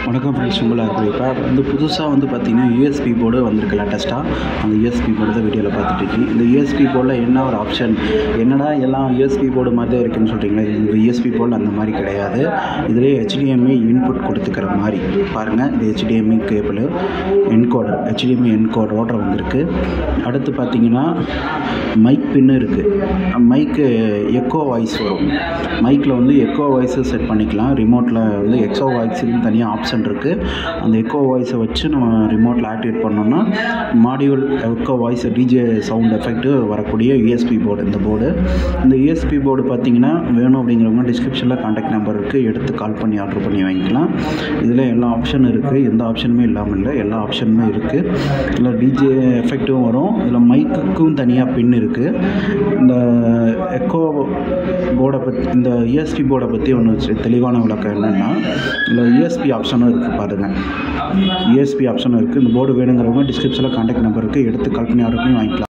வணக்கம் ஃப்ரெண்ட்ஸ் உங்களாக இருக்குது இப்போ வந்து புதுசாக வந்து பார்த்தீங்கன்னா யூஎஸ்பி போர்டு வந்திருக்கு லேட்டஸ்ட்டாக அந்த யூஎஸ்பி போர்டு தான் வீடியோவில் பார்த்துட்டு இருக்கீங்க இந்த யூஎஸ்பி போர்டில் என்ன ஒரு ஆப்ஷன் என்னடா எல்லாம் யூஎஸ்பி போர்டு மாதிரி தான் இருக்குன்னு சொல்கிறீங்களா இது யூஎஸ்பி போர்டு அந்த மாதிரி கிடையாது இதுலேயே ஹெச்டிஎம்ஐ இன்புட் கொடுத்துக்கிற மாதிரி பாருங்கள் இது ஹெச்டிஎம்ஐ கேபிள் என்கோடர் ஹெச்டிஎம்ஐ என்கோடரோட வந்திருக்கு அடுத்து பார்த்தீங்கன்னா மைக் பின்னு இருக்குது மைக்கு எக்கோ வாய்ஸ் வரும் மைக்கில் வந்து எக்கோ வாய்ஸை செட் பண்ணிக்கலாம் ரிமோட்டில் வந்து எக்ஸோ வாய்ஸுன்னு தனியாக ஆப்ஷன் இருக்குது அந்த எக்கோ வாய்ஸை வச்சு நம்ம ரிமோட்டில் ஆக்டிவேட் பண்ணோம்னா module echo voice DJ sound effect வரக்கூடிய யூஎஸ்பி போர்டு இந்த போர்டு இந்த யூஎஸ்பி போர்டு பார்த்தீங்கன்னா வேணும் அப்படிங்கிறவங்க டிஸ்கிரிப்ஷனில் காண்டாக்ட் நம்பர் இருக்குது எடுத்து கால் பண்ணி ஆர்டர் பண்ணி வாங்கிக்கலாம் இதில் எல்லா ஆப்ஷனும் இருக்குது எந்த ஆப்ஷனுமே இல்லாமல் இல்லை எல்லா ஆப்ஷனுமே இருக்குது இதில் டிஜே எஃபெக்ட்டும் வரும் இதில் மைக்குக்கும் தனியாக பின் இருக்குது இந்த எக்கோ போர்டை பற்றி இந்த யூஎஸ்பி போர்டை பற்றி ஒன்று தெளிவான விளக்கம் என்னென்னா இதில் யூஎஸ்பி ஆப்ஷனும் இருக்குது பாருங்கள் யூஎஸ்பி ஆப்ஷனும் இருக்குது இந்த போர்டு வேணுங்கிறவங்க டிஸ்கிரிப்ஷனில் காண்டாக்ட் நம்பர் இருக்குது எடுத்து கால் பண்ணி ஆர்டர் பண்ணி வாங்கிக்கலாம்